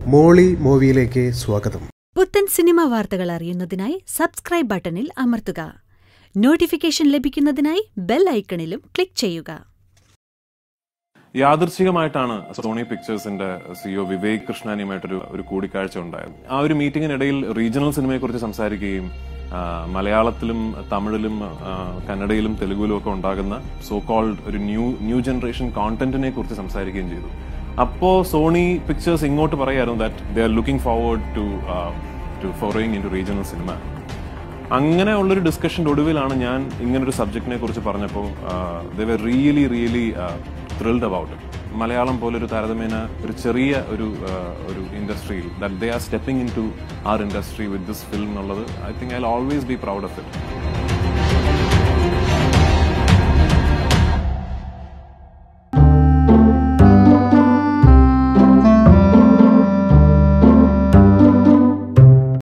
മോളി മൂവിയിലേക്ക് സ്വാഗതം പുത്തൻ സിനിമ വാർത്തകൾ അറിയുന്നതിനായി സബ്സ്ക്രൈബ് ബട്ടണിൽ അമർത്തുക നോട്ടിഫിക്കേഷൻ ലഭിക്കുന്നതിനായി ബെൽ ഐക്കണിലും ക്ലിക്ക് ചെയ്യുക യാദൃശികമായിട്ടാണ് സോണി പിക്ചേഴ്സിന്റെ സിഇഒ വിവേക് കൃഷ്ണാനിയുമായിട്ടൊരു ഒരു കൂടിക്കാഴ്ച ഉണ്ടായത് ആ ഒരു മീറ്റിംഗിനിടയിൽ റീജിയണൽ സിനിമയെക്കുറിച്ച് സംസാരിക്കുകയും ആ, മലയാളത്തിലും തമിഴിലും ആ, കന്നഡയിലും തെലുഗുവിലും ഒക്കെ ഉണ്ടാകുന്ന സോ കോൾഡ് ഒരു ന്യൂ ന്യൂ ജനറേഷൻ കോണ്ടന്റിനെ കുറിച്ച് സംസാരിക്കുകയും ചെയ്തു അപ്പോ സോണി പിക്ചേഴ്സ് ഇങ്ങോട്ട് പറയായിരുന്നു that they are looking forward to to foraying in to regional cinema അങ്ങനെ ഉള്ളൊരു ഡിസ്കഷന്റെ ഒടുവിലാണ് ഞാൻ ഇങ്ങനൊരു സബ്ജക്റ്റിനെ കുറിച്ച് പറഞ്ഞപ്പോൾ they were really really thrilled about Malayalam പോലൊരു താരതമ്യേന ഒരു ചെറിയ ഒരു ആ, ഒരു ഇൻഡസ്ട്രിയിൽ that they are stepping in to our industry with this film എന്നുള്ളത് I think I always be proud of it